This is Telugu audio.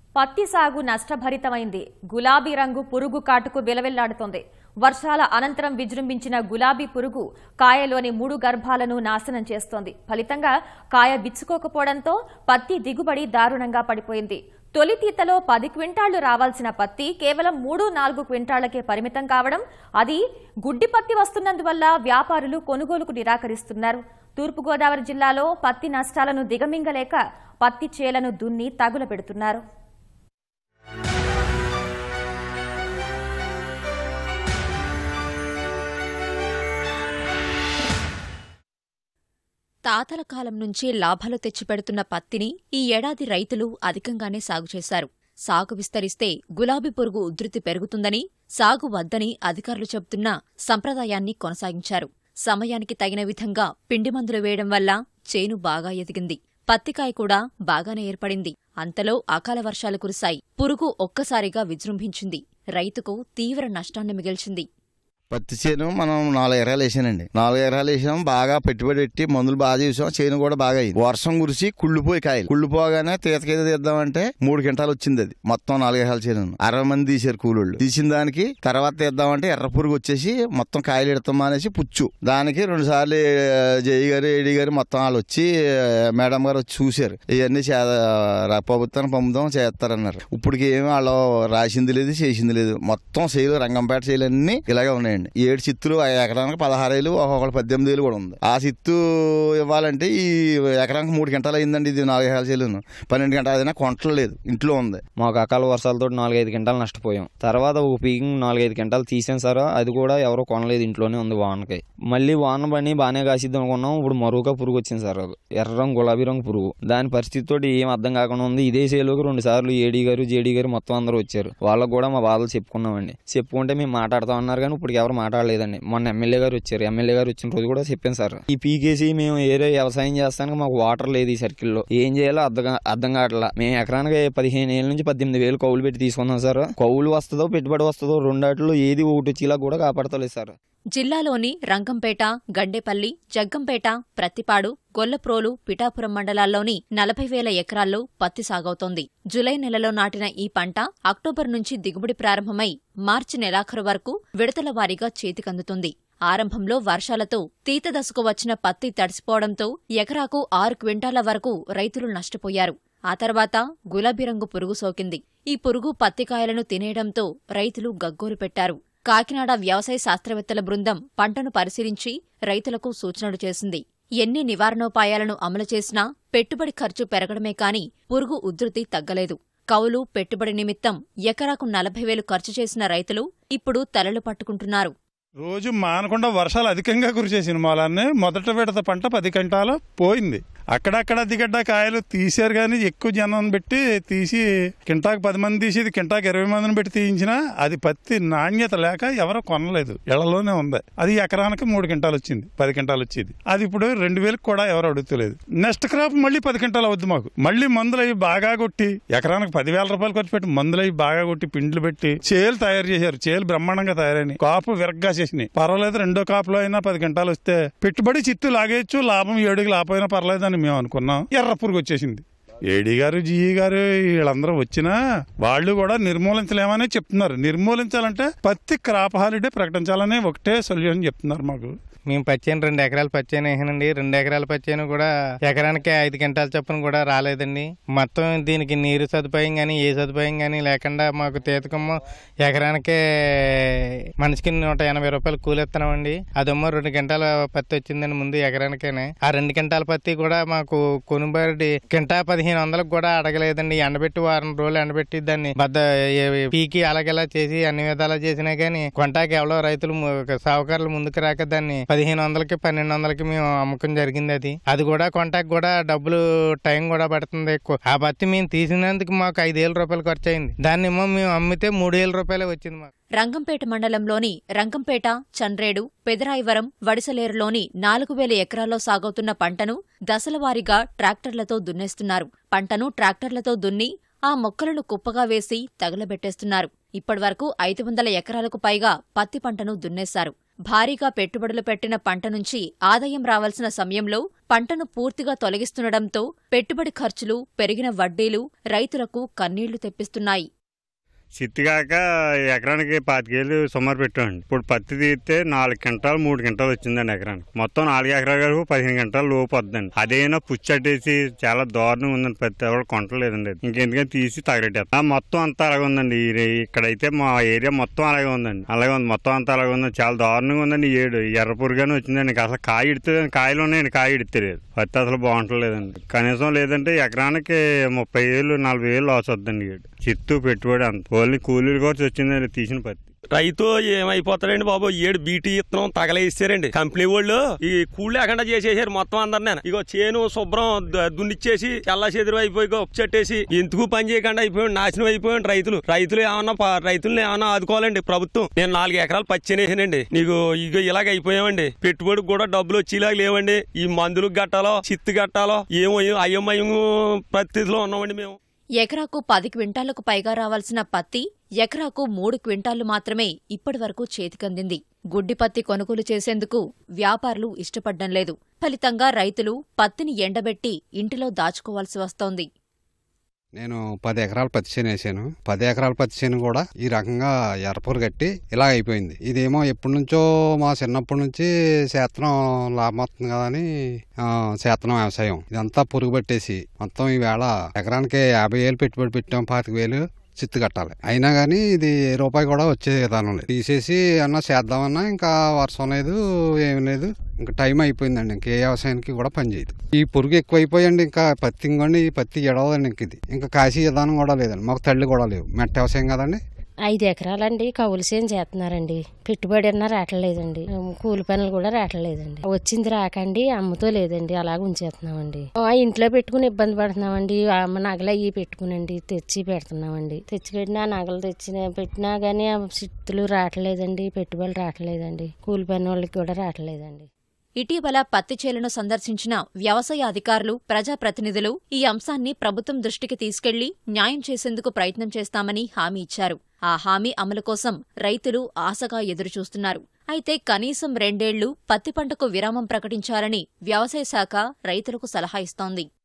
పత్తి సాగు నష్టభరితమైంది గులాబీ రంగు పురుగు కాటుకు విలవిల్లాడుతోంది వర్షాల అనంతరం విజృంభించిన గులాబీ పురుగు కాయలోని మూడు గర్భాలను నాశనం చేస్తోంది ఫలితంగా కాయ విచ్చుకోకపోవడంతో పత్తి దిగుబడి దారుణంగా పడిపోయింది తొలి తీతలో పది క్వింటాళ్లు రావాల్సిన పత్తి కేవలం మూడు నాలుగు క్వింటాళ్లకే పరిమితం కావడం అది గుడ్డి పత్తి వస్తున్నందువల్ల వ్యాపారులు కొనుగోలుకు నిరాకరిస్తున్నారు తూర్పుగోదావరి జిల్లాలో పత్తి నష్టాలను దిగమింగలేక పత్తి చేలను దున్ని తగులబెడుతున్నారు తాతల కాలం నుంచి లాభాలు తెచ్చిపెడుతున్న పత్తిని ఈ ఏడాది రైతులు అధికంగానే సాగు చేశారు సాగు విస్తరిస్తే గులాబీ పురుగు ఉధృతి పెరుగుతుందని సాగు వద్దని అధికారులు చెబుతున్నా సంప్రదాయాన్ని కొనసాగించారు సమయానికి తగిన విధంగా పిండి మందులు వేయడం వల్ల చేను బాగా ఎదిగింది పత్తికాయ కూడా బాగానే ఏర్పడింది అంతలో అకాల వర్షాలు కురిశాయి పురుగు ఒక్కసారిగా విజృంభించింది రైతుకు తీవ్ర నష్టాన్ని మిగిల్చింది పత్తి చేను మనం నాలుగు ఎకరాలు వేసానండి నాలుగు ఎకరాలు వేసాం బాగా పెట్టుబడి పెట్టి మందులు బాగా చేసాం చేను కూడా బాగా అయింది వర్షం కురిసి కుళ్ళిపోయి కాయలు కుళ్ళిపోగానే తీతకేదో తీద్దామంటే మూడు గంటలు వచ్చింది అది మొత్తం నాలుగు ఎకరాల చేను అరవై మంది తీశారు కూలోళ్ళు తీసిన దానికి తర్వాత తీద్దామంటే ఎర్ర పురుగు వచ్చేసి మొత్తం కాయలు ఎడతాం అనేసి పుచ్చు దానికి రెండు సార్లు జై గారు ఏడి గారు మొత్తం వాళ్ళు వచ్చి మేడం గారు వచ్చి చూశారు ఇవన్నీ చే రా- ప్రభుత్వానికి పంపుదాం చేస్తారన్నారు ఇప్పటికి ఏమి వాళ్ళు రాసింది లేదు చేసింది లేదు మొత్తం సేలు రంగంపేట సేలు అన్ని ఇలాగే ఉన్నాయండి ఏడు చిత్తులు ఆ ఎకరానికి పదహారు వేలు ఒక్కొక్కటి పద్దెనిమిది వేలు కూడా ఉంది ఆ చిత్తు ఇవ్వాలంటే ఈ ఎకరానికి మూడు గంటలు అయిందండి ఇది నాలుగు ఎకరాల చేలు పన్నెండు గంటలు అయినా కొంటలు లేదు ఇంట్లో ఉంది మాకు అకాల వర్షాలతో నాలుగైదు గంటలు నష్టపోయాం తర్వాత ఒక పీకింగ్ నాలుగైదు గంటలు తీసాం సార్ అది కూడా ఎవరో కొనలేదు ఇంట్లోనే ఉంది వానకి మళ్ళీ వాన పని బాగానే కాసిద్దాం అనుకున్నాం ఇప్పుడు మరువుగా పురుగు వచ్చింది సార్ అది ఎర్ర రంగు గులాబీ రంగు పురుగు దాని పరిస్థితితో ఏం అర్థం కాకుండా ఉంది ఇదే సేలోకి రెండు సార్లు ఏడీ గారు జేడీ గారు మొత్తం అందరూ వచ్చారు వాళ్ళకు కూడా మా బాధలు చెప్పుకున్నామండి చెప్పుకుంటే మేము మాట్లాడుతాం అన్నారు కానీ ఇప్పుడు ఎవరు మాట్లాడలేదండి మొన్న ఎమ్మెల్యే గారు వచ్చారు ఎమ్మెల్యే గారు వచ్చిన రోజు కూడా చెప్పాను సార్ ఈ పీకేసి మేము ఏరే వ్యవసాయం చేస్తానికి మాకు వాటర్ లేదు ఈ సర్కిల్లో ఏం చేయాలో అర్థం కా- అర్థం కావట్లా మేము ఎకరానికి పదిహేను ఏళ్ళ నుంచి పద్దెనిమిది వేలు కౌలు పెట్టి తీసుకున్నాం సార్ కౌలు వస్తుందో పెట్టుబడి వస్తుందో రెండాటిలో ఏది ఒకటి వచ్చేలా కూడా కాపాడతలేదు సార్ జిల్లాలోని రంగంపేట గండేపల్లి జగ్గంపేట ప్రత్తిపాడు గొల్లప్రోలు పిఠాపురం మండలాల్లోని నలభై వేల ఎకరాల్లో పత్తి సాగవుతోంది జులై నెలలో నాటిన ఈ పంట అక్టోబర్ నుంచి దిగుబడి ప్రారంభమై మార్చి నెలాఖరు వరకు విడతల వారీగా చేతికందుతుంది ఆరంభంలో వర్షాలతో తీత దశకు వచ్చిన పత్తి తడిసిపోవడంతో ఎకరాకు ఆరు క్వింటాల వరకు రైతులు నష్టపోయారు ఆ తర్వాత గులాబీ రంగు పురుగు సోకింది ఈ పురుగు పత్తికాయలను తినేయడంతో రైతులు గగ్గోలు పెట్టారు కాకినాడ వ్యవసాయ శాస్త్రవేత్తల బృందం పంటను పరిశీలించి రైతులకు సూచనలు చేసింది ఎన్ని నివారణోపాయాలను అమలు చేసినా పెట్టుబడి ఖర్చు పెరగడమే కాని పురుగు ఉధృతి తగ్గలేదు కౌలు పెట్టుబడి నిమిత్తం ఎకరాకు నలభై వేలు ఖర్చు చేసిన రైతులు ఇప్పుడు తలలు పట్టుకుంటున్నారు రోజు మానకుండా వర్షాలు అధికంగా కురిసేసిన మూలాన్ని మొదట విడత పంట పది గంటలు పోయింది అక్కడక్కడ దిగడ్డ కాయలు తీశారు కానీ ఎక్కువ జనం పెట్టి తీసి కింటాకు పది మంది తీసి ఇది కింటాకు ఇరవై మందిని పెట్టి తీయించినా అది పత్తి నాణ్యత లేక ఎవరు కొనలేదు ఇళ్లలోనే ఉంది అది ఎకరానికి మూడు గంటలు వచ్చింది పది గంటలు వచ్చేది అది ఇప్పుడు రెండు వేలకు కూడా ఎవరు అడుగుతలేదు నెక్స్ట్ క్రాప్ మళ్ళీ పది గంటలు అవుద్ది మాకు మళ్ళీ మందులు అవి బాగా కొట్టి ఎకరానికి పదివేల రూపాయలు ఖర్చు పెట్టి మందులు అవి బాగా కొట్టి పిండ్లు పెట్టి చేలు తయారు చేశారు చేలు బ్రహ్మాండంగా తయారైన కాపు విరగ్గా చేసినాయి పర్వాలేదు రెండో కాపులో అయినా పది గంటలు వస్తే పెట్టుబడి చిత్తు లాగేయచ్చు లాభం ఏడుకి లాపోయినా పర్లేదని మేము అనుకున్నాం ఎర్ర పురుగు వచ్చేసింది ఏడీ గారు జిఈ గారు వీళ్ళందరూ వచ్చినా వాళ్ళు కూడా నిర్మూలించలేమని చెప్తున్నారు నిర్మూలించాలంటే పత్తి క్రాప్ హాలిడే ప్రకటించాలని ఒకటే సొల్యూషన్ చెప్తున్నారు మాకు మేము పచ్చేను రెండు ఎకరాలు పచ్చేను వేసానండి రెండు ఎకరాల పచ్చేను కూడా ఎకరానికి ఐదు గంటల చొప్పున కూడా రాలేదండి మొత్తం దీనికి నీరు సదుపాయం కానీ ఏ సదుపాయం కానీ లేకుండా మాకు తీతకమ్మ ఎకరానికే మనిషికి నూట ఎనభై రూపాయలు కూలి ఇస్తున్నామండి అదేమో రెండు గంటల పత్తి వచ్చిందండి ముందు ఎకరానికేనే ఆ రెండు గంటల పత్తి కూడా మాకు కొనుబడి కింటా పదిహేను వందలకు కూడా అడగలేదండి ఎండబెట్టి వారం రోజులు ఎండబెట్టి దాన్ని బద్ద ఏ- పీకి అలాగేలా చేసి అన్ని విధాలా చేసినా కానీ కొంటాకి ఎవరో రైతులు ము- సావుకారులు ముందుకు రాక దాన్ని పదిహేను వందలకి పన్నెండు వందలకి మేము అమ్మకం జరిగింది అది అది కూడా కొంటాకి కూడా డబ్బులు టైం కూడా పడుతుంది ఎక్కువ ఆ పత్తి మేము తీసినందుకు మాకు ఐదేళ్ళ రూపాయలు ఖర్చు అయింది దాన్నేమో మేము అమ్మితే మూడు వేల రూపాయలే వచ్చింది మాకు రంగంపేట మండలంలోని రంగంపేట చండ్రేడు పెదరాయివరం వడిసలేరులోని నాలుగు వేల ఎకరాల్లో సాగవుతున్న పంటను దశలవారీగా ట్రాక్టర్లతో దున్నేస్తున్నారు పంటను ట్రాక్టర్లతో దున్ని ఆ మొక్కలను కుప్పగా వేసి తగలబెట్టేస్తున్నారు ఇప్పటివరకు ఐదు వందల ఎకరాలకు పైగా పత్తి పంటను దున్నేశారు భారీగా పెట్టుబడులు పెట్టిన పంట నుంచి ఆదాయం రావాల్సిన సమయంలో పంటను పూర్తిగా తొలగిస్తుండటంతో పెట్టుబడి ఖర్చులు పెరిగిన వడ్డీలు రైతులకు కన్నీళ్లు తెప్పిస్తున్నాయి చిత్తిగాక ఎకరానికి పాతికేళ్ళు సుమారు పెట్టామండి ఇప్పుడు పత్తి తీస్తే నాలుగు క్వింటాలు మూడు క్వింటాలు వచ్చిందండి ఎకరానికి మొత్తం నాలుగు ఎకరాలకు పదిహేను క్వింటాలు లోపు వద్దండి అదైనా పుచ్చట్టేసి చాలా దారుణంగా ఉందండి పత్తి ఎవరు కొంటలేదండి అది ఇంకెందుకని తీసి తగలెట్టేస్తాం మొత్తం అంతా అలాగే ఉందండి ఈ రే- ఇక్కడైతే మా ఏరియా మొత్తం అలాగే ఉందండి అలాగే ఉంది మొత్తం అంతా అలాగే ఉంది చాలా దారుణంగా ఉందండి ఈ ఏడు ఎర్ర పురుగానే వచ్చిందండి ఇంకా అసలు కాయ ఇడితే కాయలు ఉన్నాయండి కాయ ఇడితలేదు పత్తి అసలు బాగుంటలేదండి కనీసం లేదంటే ఎకరానికి ముప్పై ఏళ్ళు నలభై ఏళ్ళు లాస్ వద్దండి ఈ ఏడు చిత్తు పెట్టుబడి అంత ఓన్లీ కూలీలు కూడా వచ్చిందండి తీసిన పత్తి రైతు ఏమైపోతాడండి బాబు ఏడు బీటీ ఇత్తనం తగలేసారండి కంపెనీ వాళ్ళు ఈ కూలి లేకుండా చేసేసారు మొత్తం అందరు నేను ఇగో చేను శుభ్రం ద- దున్నిచ్చేసి చల్ల చెదురు అయిపోయి ఇగో చెట్టేసి ఎందుకు పని చేయకుండా అయిపోయాడు నాశనం అయిపోయాడు రైతులు రైతులు ఏమన్నా ప- రైతులను ఏమన్నా ఆదుకోవాలండి ప్రభుత్వం నేను నాలుగు ఎకరాలు పచ్చినేసానండి నీకు ఇగో ఇలాగ అయిపోయామండి పెట్టుబడికి కూడా డబ్బులు వచ్చేలాగా లేవండి ఈ మందులకు గట్టాలో చిత్తు గట్టాలో ఏమో అయోమయం పరిస్థితిలో ఉన్నామండి మేము ఎకరాకు పది క్వింటాలకు పైగా రావాల్సిన పత్తి ఎకరాకు మూడు క్వింటాళ్లు మాత్రమే ఇప్పటివరకు చేతికందింది గుడ్డి పత్తి కొనుగోలు చేసేందుకు వ్యాపారులు ఇష్టపడ్డం లేదు ఫలితంగా రైతులు పత్తిని ఎండబెట్టి ఇంటిలో దాచుకోవాల్సి వస్తోంది నేను పది ఎకరాలు పత్తి చేను వేసాను పది ఎకరాల పత్తి చేను కూడా ఈ రకంగా ఎర్రపూరు కట్టి ఇలా అయిపోయింది ఇదేమో ఎప్పటి నుంచో మా చిన్నప్పటి నుంచి శాతం లాభం వస్తుంది కదా అని ఆ, శాతం వ్యవసాయం ఇదంతా పురుగు పట్టేసి మొత్తం ఈవేళ ఎకరానికి యాభై వేలు పెట్టుబడి పెట్టాం పాతిక వేలు చిత్తు కట్టాలి అయినా కానీ ఇది ఏ రూపాయి కూడా వచ్చే విధానం లేదు తీసేసి అన్న చేద్దామన్నా ఇంకా వర్షం లేదు ఏం లేదు ఇంకా టైం అయిపోయిందండి ఇంకే వ్యవసాయానికి కూడా పనిచేయదు ఈ పురుగు ఎక్కువైపోయండి ఇంకా పత్తి ఇంకోండి ఈ పత్తి ఎడవదండి ఇంక ఇది ఇంకా కాసీ విధానం కూడా లేదండి మాకు తల్లి కూడా లేవు మెట్ట వ్యవసాయం కదండి ఐదు ఎకరాలండి కవులు సేమ్ చేస్తున్నారండి పెట్టుబడి అన్నా రావట్లేదండి కూలి పనులు కూడా రావట్లేదండి వచ్చింది రాకండి అమ్మతో లేదండి అలాగ ఉంచేస్తున్నామండి ఆ ఇంట్లో పెట్టుకుని ఇబ్బంది పడుతున్నామండి ఆ అమ్మ నగలు అవి పెట్టుకునండి తెచ్చి పెడుతున్నామండి తెచ్చి పెట్టినా నగలు తెచ్చిన పెట్టినా కానీ ఆ చిత్తులు రావట్లేదండి పెట్టుబడులు రావట్లేదండి కూలి పని వాళ్ళకి కూడా రావట్లేదండి ఇటీవల పత్తి చేలను సందర్శించిన వ్యవసాయ అధికారులు ప్రజాప్రతినిధులు ఈ అంశాన్ని ప్రభుత్వం దృష్టికి తీసుకెళ్లి న్యాయం చేసేందుకు ప్రయత్నం చేస్తామని హామీ ఇచ్చారు ఆ హామీ అమలు కోసం రైతులు ఆశగా ఎదురుచూస్తున్నారు అయితే కనీసం రెండేళ్లు పత్తి పంటకు విరామం ప్రకటించాలని వ్యవసాయ శాఖ రైతులకు సలహా ఇస్తోంది